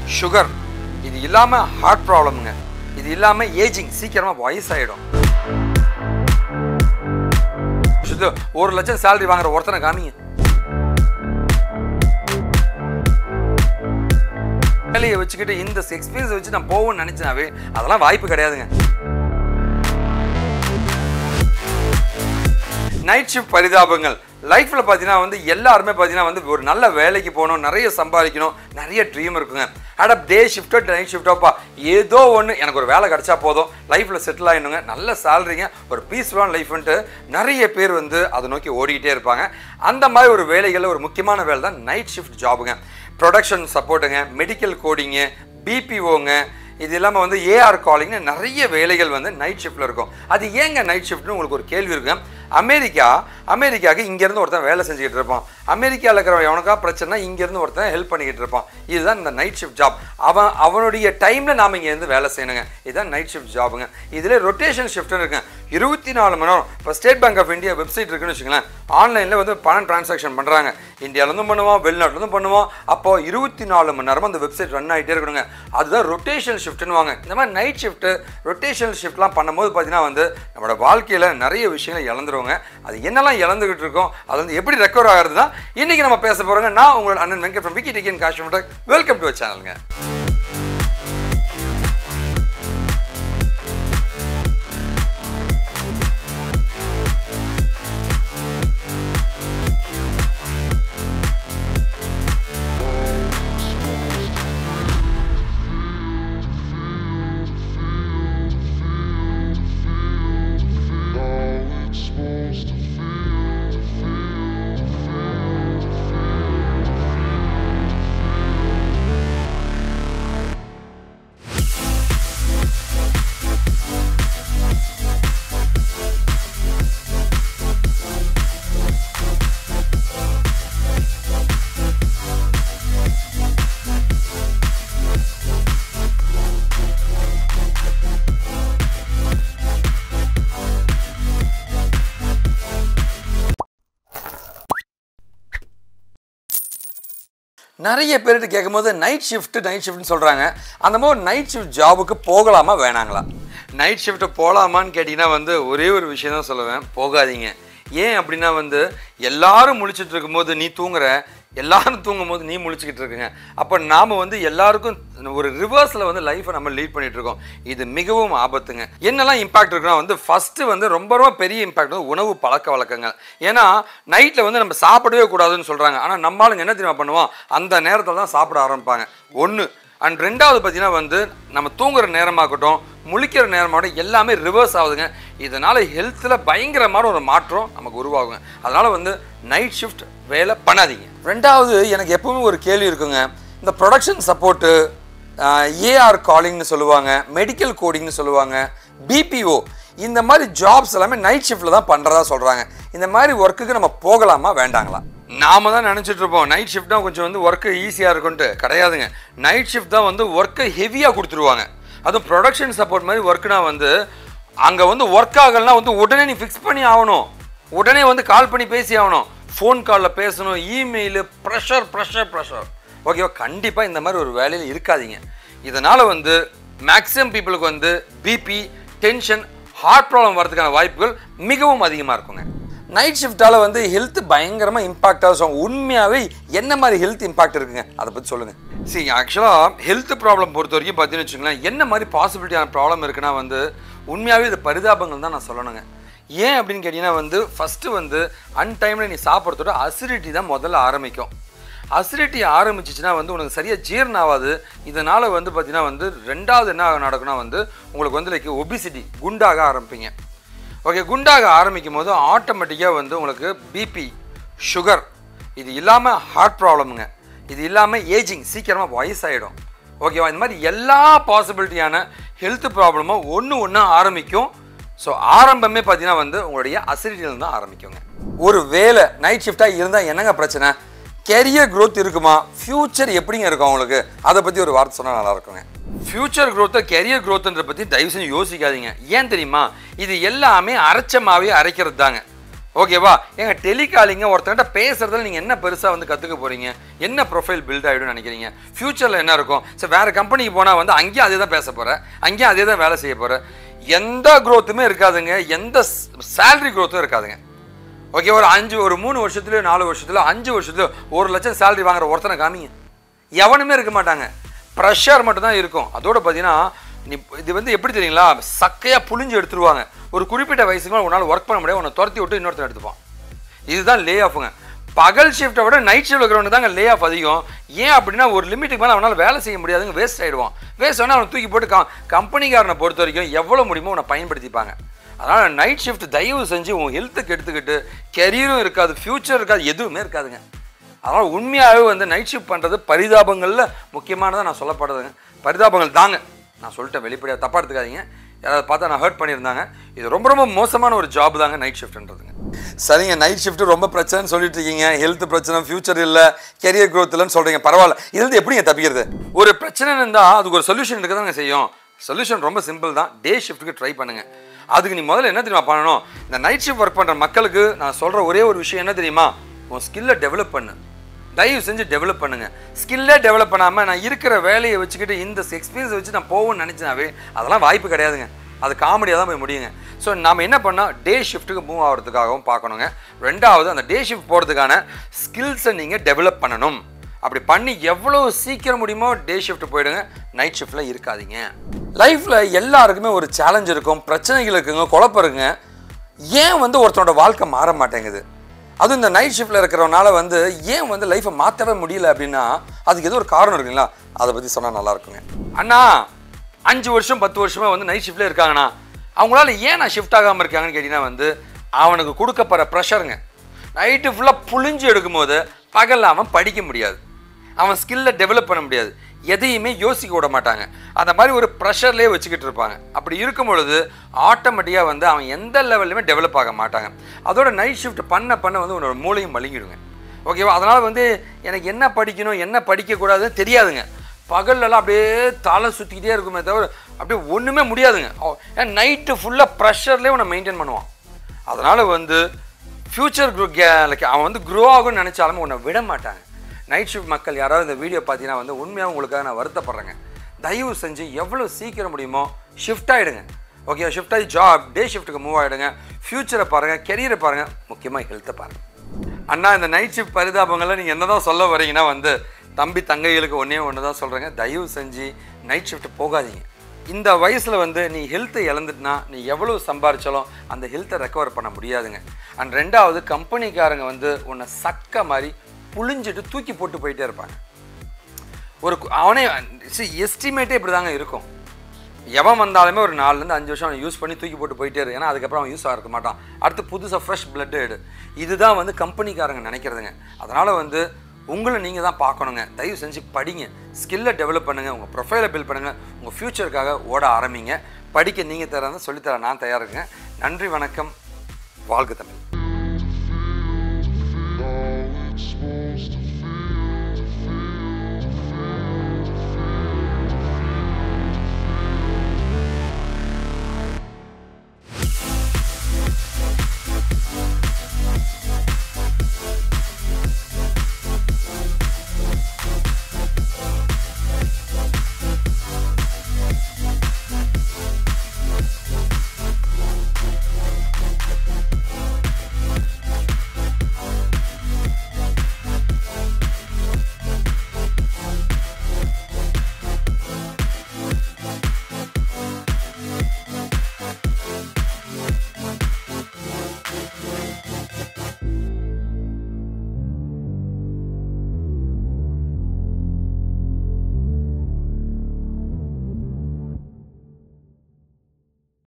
sugar இது இல்லாமல் heart ப்ராப்ளம்ங்க இது இல்லாமல் ஏஜிங் சீக்கிரமாக வயசாயிடும் சுத்து, ஒரு லட்சம் சேலரி வாங்குற ஒருத்தனை காமிங்க வேலையை வச்சுக்கிட்டு இந்த எக்ஸ்பீரியன்ஸ் வச்சு நான் போவேன்னு நினைச்சனாவே அதெல்லாம் வாய்ப்பு கிடையாதுங்க நைட் ஷிஃப்ட் பரிதாபங்கள் லைஃப்பில் பார்த்தீங்கன்னா வந்து எல்லாருமே பார்த்தீங்கன்னா வந்து ஒரு நல்ல வேலைக்கு போகணும் நிறைய சம்பாதிக்கணும் நிறைய ட்ரீம் இருக்குங்க அட டே ஷிஃப்ட்டோ நைட் ஷிஃப்ட்டோப்பா ஏதோ ஒன்று எனக்கு ஒரு வேலை கிடைச்சா போதும் லைஃப்பில் செட்டில் ஆகிடுங்க நல்ல சேலரிங்க ஒரு பீஸ்ஃபுல்லான லைஃப்ன்ட்டு நிறைய பேர் வந்து அதை நோக்கி ஓடிக்கிட்டே இருப்பாங்க அந்த மாதிரி ஒரு வேலைகளில் ஒரு முக்கியமான வேலை தான் நைட் ஷிஃப்ட் ஜாபுங்க ப்ரொடக்ஷன் சப்போர்ட்டுங்க மெடிக்கல் கோடிங்கு பிபிஓங்க இது இல்லாமல் வந்து ஏஆர் காலிங்னு நிறைய வேலைகள் வந்து நைட் ஷிஃப்ட்டில் இருக்கும் அது ஏங்க நைட் ஷிஃப்ட்னு உங்களுக்கு ஒரு கேள்வி இருக்குங்க அமெரிக்கா அமெரிக்காவுக்கு இங்கேருந்து ஒருத்தன் வேலை செஞ்சுக்கிட்டு இருப்பான் அமெரிக்காவில் இருக்கிற எவனுக்கா பிரச்சனை இங்கேருந்து ஒருத்தன் ஹெல்ப் பண்ணிக்கிட்டு இருப்பான் இதுதான் இந்த நைட் ஷிஃப்ட் ஜாப் அவன் அவனுடைய டைமில் நாம் இங்கேருந்து வேலை செய்யணுங்க இதுதான் நைட் ஷிஃப்ட் ஜாபுங்க இதில் ரொட்டேஷன் ஷிஃப்ட்னு இருக்குங்க இருபத்தி நாலு மணி நேரம் இப்போ State Bank of India website இருக்குன்னு வச்சுங்களேன் ஆன்லைனில் வந்து பணம் டிரான்சாக்ஷன் பண்ணுறாங்க இந்தியாவிலேருந்தும் பண்ணுவோம் வெளிநாட்டிலேருந்தும் பண்ணுவோம் அப்போ இருபத்தி நாலு மணி நேரமும் அந்த வெப்சைட் ரன் ஆகிட்டே இருக்கணுங்க அதுதான் ரொட்டேஷன் ஷிஃப்ட்னு வாங்க இந்த மாதிரி நைட் ஷிஃப்ட்டு ரொட்டேஷன் ஷிஃப்ட்லாம் பண்ணும்போது பார்த்தீங்கன்னா வந்து நம்மளோட வாழ்க்கையில் நிறைய விஷயங்களை இழந்துருவோங்க அது என்னெல்லாம் இழந்துகிட்டு இருக்கோம் அது வந்து எப்படி ரெக்கவர் ஆகிறது தான் இன்றைக்கி நம்ம பேச போகிறோங்க நான் உங்களோட அண்ணன் வெங்கட் ஃப்ரம் விக்கி டிக்கன் காஷ் வெல்கம் டு சேனலுங்க Now it's supposed to feel, feel, feel, நிறைய பேர்கிட்ட கேட்கும்போது நைட் ஷிஃப்ட் நைட் ஷிஃப்ட்னு சொல்கிறாங்க அந்த மாதிரி நைட் ஷிஃப்ட் ஜாபுக்கு போகலாமா வேணாங்களா நைட் ஷிஃப்ட்டு போகலாமான்னு கேட்டிங்கன்னா வந்து ஒரே ஒரு விஷயம் தான் சொல்லுவேன் போகாதீங்க ஏன் அப்படின்னா வந்து எல்லாரும் முழிச்சிட்டு இருக்கும்போது நீ தூங்குற எல்லாரும் தூங்கும்போது நீ முழிச்சுக்கிட்டு இருக்குங்க அப்போ நாம் வந்து எல்லாருக்கும் ஒரு ரிவர்ஸில் வந்து லைஃப்பை நம்ம லீட் பண்ணிட்டு இருக்கோம் இது மிகவும் ஆபத்துங்க என்னெல்லாம் இம்பாக்ட் இருக்குன்னா வந்து ஃபஸ்ட்டு வந்து ரொம்ப ரொம்ப பெரிய இம்பாக்ட் வந்து உணவு பழக்க வழக்கங்கள் ஏன்னா நைட்டில் வந்து நம்ம சாப்பிடவே கூடாதுன்னு சொல்கிறாங்க ஆனால் நம்மளுங்க என்ன தெரியுமா பண்ணுவோம் அந்த நேரத்தில் தான் சாப்பிட ஆரம்பிப்பாங்க ஒன்று அண்ட் ரெண்டாவது பார்த்தீங்கன்னா வந்து நம்ம தூங்குற நேரமாகட்டும் முழிக்கிற நேரமாகட்டும் எல்லாமே ரிவர்ஸ் ஆகுதுங்க இதனால் ஹெல்த்தில் பயங்கரமான ஒரு மாற்றம் நமக்கு உருவாகுங்க அதனால் வந்து நைட் ஷிஃப்ட் வேலை பண்ணாதீங்க ரெண்டாவது எனக்கு எப்பவுமே ஒரு கேள்வி இருக்குங்க இந்த ப்ரொடக்ஷன் சப்போர்ட்டு ஏஆர் காலிங்னு சொல்லுவாங்க மெடிக்கல் கோடிங்னு சொல்லுவாங்க பிபிஓ இந்த மாதிரி ஜாப்ஸ் எல்லாமே நைட் ஷிஃப்ட்டில் தான் பண்ணுறதா சொல்கிறாங்க இந்த மாதிரி ஒர்க்குக்கு நம்ம போகலாமா வேண்டாங்களா நாம தான் நினச்சிட்டு இருப்போம் நைட் ஷிஃப்ட் தான் கொஞ்சம் வந்து ஒர்க்கு ஈஸியாக இருக்கும்ட்டு கிடையாதுங்க நைட் ஷிஃப்ட் தான் வந்து ஒர்க்கை ஹெவியாக கொடுத்துருவாங்க அதுவும் ப்ரொடக்ஷன் சப்போர்ட் மாதிரி ஒர்க்குனா வந்து அங்கே வந்து ஒர்க் ஆகலைன்னா வந்து உடனே நீ ஃபிக்ஸ் பண்ணி ஆகணும் உடனே வந்து கால் பண்ணி பேசி ஆகணும் ஃபோன் காலில் பேசணும் இமெயிலு ப்ரெஷர் ப்ரெஷர் ப்ரெஷர் ஓகேவா கண்டிப்பாக இந்த மாதிரி ஒரு வேலையில் இருக்காதீங்க இதனால் வந்து மேக்ஸிமம் பீப்புளுக்கு வந்து பிபி டென்ஷன் ஹார்ட் ப்ராப்ளம் வரதுக்கான வாய்ப்புகள் மிகவும் அதிகமாக இருக்குங்க நைட் ஷிஃப்ட்டால் வந்து ஹெல்த் பயங்கரமாக இம்பாக்ட் ஆகும் உண்மையாகவே என்ன மாதிரி ஹெல்த் இம்பாக்ட் இருக்குங்க அதை பற்றி சொல்லுங்கள் சரி ஆக்சுவலாக ஹெல்த் ப்ராப்ளம் பொறுத்த வரைக்கும் பார்த்தீங்கன்னு வச்சுங்களேன் என்ன மாதிரி பாசிபிலிட்டியான ப்ராப்ளம் இருக்குன்னா வந்து உண்மையாகவே இது பரிதாபங்கள் தான் நான் சொல்லணுங்க ஏன் அப்படின்னு கேட்டிங்கன்னா வந்து ஃபஸ்ட்டு வந்து அன்டைமில் நீ சாப்பிட்றதோட அசிடிட்டி தான் முதல்ல ஆரம்பிக்கும் அசிடிட்டி ஆரம்பிச்சிச்சுன்னா வந்து உனக்கு சரியாக ஜீரணம் ஆகாது இதனால் வந்து பார்த்தீங்கன்னா வந்து ரெண்டாவது என்ன நடக்கும்னா வந்து உங்களுக்கு வந்து லைக் ஒபிசிட்டி குண்டாக ஆரம்பிப்பீங்க ஓகே குண்டாக ஆரம்பிக்கும் போது ஆட்டோமேட்டிக்காக வந்து உங்களுக்கு பிபி சுகர் இது இல்லாமல் ஹார்ட் ப்ராப்ளமுங்க இது இல்லாமல் ஏஜிங் சீக்கிரமாக வயசாயிடும் ஓகேவா இந்த மாதிரி எல்லா பாசிபிலிட்டியான ஹெல்த் ப்ராப்ளமும் ஒன்று ஒன்று ஆரம்பிக்கும் ஸோ ஆரம்பமே பார்த்தீங்கன்னா வந்து உங்களுடைய அசிடிட்டியில் தான் ஆரம்பிக்குங்க ஒரு வேலை நைட் ஷிஃப்டாக இருந்தால் என்னங்க பிரச்சனை கெரியர் growth இருக்குமா ஃப்யூச்சர் எப்படிங்க இருக்கும் அவங்களுக்கு அதை பற்றி ஒரு வார்த்தை சொன்னால் நல்லா இருக்குங்க ஃப்யூச்சர் growth கெரியர் growthன்ற பற்றி தயவு செஞ்சு யோசிக்காதீங்க ஏன் தெரியுமா இது எல்லாமே அரைச்சமாவே அரைக்கிறது தாங்க ஓகேவா ஏங்க டெலிகாலிங்க ஒருத்தர்கிட்ட பேசுறதுல நீங்கள் என்ன பெருசாக வந்து கற்றுக்க போகிறீங்க என்ன ப்ரொஃபைல் பில்ட் ஆகிடும்னு நினைக்கிறீங்க ஃப்யூச்சரில் என்ன இருக்கும் சரி வேறு கம்பெனிக்கு போனால் வந்து அங்கேயும் அதே தான் பேச போகிறேன் அங்கேயும் அதே தான் வேலை செய்ய போகிறேன் எந்த growth-உமே இருக்காதுங்க எந்த சேலரி growth-உம் இருக்காதுங்க ஓகே ஒரு அஞ்சு ஒரு மூணு வருஷத்துலயோ நாலு வருஷத்துல அஞ்சு வருஷத்துலயோ ஒரு லட்சம் சேலரி வாங்குற ஒருத்தனை காமிங்க எவனுமே இருக்க மாட்டாங்க ப்ரெஷர் மட்டும் தான் இருக்கும் அதோட பார்த்தீங்கன்னா நீ இது வந்து எப்படி தெரியுங்களா சக்கையாக புழிஞ்சு எடுத்துருவாங்க ஒரு குறிப்பிட்ட வயசுக்கு மேலே உன்னால் ஒர்க் பண்ண முடியாது உன்னை துரத்தி விட்டு இன்னொருத்தன் எடுத்துப்பான் இதுதான் லே ஆஃபுங்க பகல் ஷிஃப்ட்டை விட நைட் ஷிஃப்ட் இருக்கிறவங்க தாங்க லே ஆஃப் அதிகம் ஏன் அப்படின்னா ஒரு லிமிட்டுக்கு மேலே அவனால் வேலை செய்ய முடியாதுங்க வேஸ்ட் ஆகிடுவான் வேஸ்ட் ஆனால் அவனை தூக்கி போட்டு கம் கம்பெனிக்காரனை பொறுத்த வரைக்கும் எவ்வளோ முடியுமோ உன்னை பயன்படுத்திப்பாங்க அதனால் நைட் ஷிஃப்ட் தயவு செஞ்சு உன் ஹெல்த்துக்கு எடுத்துக்கிட்டு கெரியரும் இருக்காது ஃப்யூச்சர் இருக்காது எதுவுமே இருக்காதுங்க அதனால் உண்மையாகவே வந்து நைட் ஷிஃப்ட் பண்ணுறது பரிதாபங்களில் முக்கியமானதாக நான் சொல்லப்படுறதுங்க பரிதாபங்கள் தாங்க நான் சொல்லிட்டேன் வெளிப்படையாக தப்பாக எடுத்துக்காதீங்க யாராவது பார்த்தா நான் ஹர்ட் பண்ணியிருந்தாங்க இது ரொம்ப ரொம்ப மோசமான ஒரு ஜாப் தாங்க நைட் ஷிஃப்ட்ன்றதுங்க சரிங்க நைட் ஷிஃப்ட் ரொம்ப பிரச்சனைன்னு சொல்லிட்டு இருக்கீங்க ஹெல்த் பிரச்சனை ஃபியூச்சர் இல்லை கெரியர் growth இல்லைன்னு சொல்கிறீங்க பரவாயில்ல இதுலேருந்து எப்படிங்க தப்பிக்கிறது ஒரு பிரச்சனை இருந்தால் அதுக்கு ஒரு சொல்யூஷன் இருக்க தாங்க செய்யும் சொல்யூஷன் ரொம்ப சிம்பிள் தான் டே ஷிஃப்ட்டுக்கு ட்ரை பண்ணுங்க அதுக்கு நீ முதல்ல என்ன தெரியுமா பண்ணணும் இந்த நைட் ஷிஃப்ட் ஒர்க் பண்ணுற மக்களுக்கு நான் சொல்கிற ஒரே ஒரு விஷயம் என்ன தெரியுமா உன் ஸ்கில்லை டெவலப் பண்ணு தயவு செஞ்சு டெவலப் பண்ணுங்க ஸ்கில்லே டெவலப் பண்ணாமல் நான் இருக்கிற வேலையை வச்சுக்கிட்டு இந்த எக்ஸ்பீரியன்ஸ் வச்சு நான் போகணும்னு நினச்சினாவே அதெல்லாம் வாய்ப்பு கிடையாதுங்க அது காமெடியாக தான் போய் முடியுங்க ஸோ நம்ம என்ன பண்ணால் டே ஷிஃப்ட்டுக்கு மூவ் ஆகிறதுக்காகவும் பார்க்கணுங்க ரெண்டாவது அந்த டே ஷிஃப்ட் போகிறதுக்கான ஸ்கில்ஸை நீங்கள் டெவலப் பண்ணணும் அப்படி பண்ணி எவ்வளோ சீக்கிரம் முடியுமோ டே ஷிஃப்ட் போயிடுங்க நைட் ஷிஃப்ட்டில் இருக்காதீங்க லைஃப்பில் எல்லாருக்குமே ஒரு சேலஞ்ச் இருக்கும் பிரச்சனைகள் இருக்குங்க குழப்பம் இருக்குங்க ஏன் வந்து ஒருத்தனோட வாழ்க்கை மாற மாட்டேங்குது அதுவும் இந்த நைட் ஷிஃப்ட்டில் இருக்கிறவனால வந்து ஏன் வந்து லைஃப்பை மாற்றவே முடியல அப்படின்னா அதுக்கு ஏதோ ஒரு காரணம் இருக்குங்களா அதை பற்றி சொன்னால் நல்லா இருக்குங்க அண்ணா அஞ்சு வருஷம் பத்து வருஷமா வந்து நைட் ஷிஃப்ட்ல இருக்காங்கண்ணா அவங்களால ஏன் நான் ஷிஃப்ட் ஆகாமல் இருக்காங்கன்னு கேட்டிங்கன்னா வந்து அவனுக்கு கொடுக்கப்படுற ப்ரெஷருங்க நைட்டு ஃபுல்லாக புழிஞ்சு எடுக்கும்போது பகலில் அவன் படிக்க முடியாது அவன் ஸ்கில்லை டெவலப் பண்ண முடியாது எதையுமே யோசிக்க விட மாட்டாங்க அந்த மாதிரி ஒரு ப்ரெஷர்லேயே வச்சுக்கிட்டு இருப்பாங்க அப்படி இருக்கும் பொழுது ஆட்டோமேட்டிக்காக வந்து அவன் எந்த லெவல்லையுமே டெவலப் ஆக மாட்டாங்க அதோட நைட் ஷிஃப்ட் பண்ண பண்ண வந்து உன்னோட மூளையும் மழுங்கிடுங்க ஓகேவா அதனால் வந்து எனக்கு என்ன படிக்கணும் என்ன படிக்கக்கூடாதுன்னு தெரியாதுங்க பகல்லலாம் அப்படியே தலை சுற்றிக்கிட்டே இருக்குமே தவிர அப்படியே ஒன்றுமே முடியாதுங்க ஏன் நைட்டு ஃபுல்லாக ப்ரெஷர்லேயே உன்னை மெயின்டைன் பண்ணுவான் அதனால் வந்து ஃப்யூச்சர் க்ரோ லைக் அவன் வந்து க்ரோ ஆகும்னு நினச்சாலுமே உன்னை விட மாட்டாங்க நைட் ஷிஃப்ட் மக்கள் யாராவது இந்த வீடியோ பார்த்தீங்கன்னா வந்து உண்மையாக உங்களுக்காக நான் வருத்தப்படுறேங்க தயவு செஞ்சு எவ்வளோ சீக்கிரம் முடியுமோ ஷிஃப்ட் ஆகிடுங்க ஓகே ஷிஃப்ட் ஆகி ஜாப் டே ஷிஃப்ட்டுக்கு மூவ் ஆகிடுங்க ஃப்யூச்சரை பாருங்கள் கெரியரை பாருங்கள் முக்கியமாக ஹெல்த்தை பாருங்கள் அண்ணா இந்த நைட் ஷிஃப்ட் பரிதாபங்களை நீங்கள் என்ன தான் சொல்ல வரீங்கன்னா வந்து தம்பி தங்கைகளுக்கு ஒன்றே ஒன்று தான் சொல்கிறேங்க தயவு செஞ்சு நைட் ஷிஃப்ட் போகாதீங்க இந்த வயசில் வந்து நீ ஹெல்த்தை இழந்துட்டுனா நீ எவ்வளோ சம்பாரிச்சாலும் அந்த ஹெல்த்தை ரெக்கவர் பண்ண முடியாதுங்க அண்ட் ரெண்டாவது கம்பெனிக்காரங்க வந்து உன்னை சக்க மாதிரி புழிஞ்சிட்டு தூக்கி போட்டு போயிட்டே இருப்பாங்க ஒரு கு- அவனே எஸ்டிமேட்டே இப்படி தாங்க இருக்கும் எவன் வந்தாலுமே ஒரு நாலுலேருந்து அஞ்சு வருஷம் அவன் யூஸ் பண்ணி தூக்கி போட்டு போயிட்டே இரு ஏன்னா அதுக்கப்புறம் அவன் யூஸ் ஆகிருக்க மாட்டான் அடுத்து புதுசாக ஃப்ரெஷ் பிளட் எடு இதுதான் வந்து கம்பெனிக்காரங்க நினைக்கிறதுங்க அதனால் வந்து உங்களை நீங்கள் தான் பார்க்கணுங்க தயவு செஞ்சு படிங்க ஸ்கில்லை டெவலப் பண்ணுங்கள் உங்கள் ப்ரொஃபைலை பில்ட் பண்ணுங்கள் உங்கள் ஃப்யூச்சருக்காக ஓட ஆரம்பிங்க படிக்க நீங்கள் தரதான் சொல்லித்தர நான் தயாரிங்க நன்றி வணக்கம் வாழ்க தமிழ்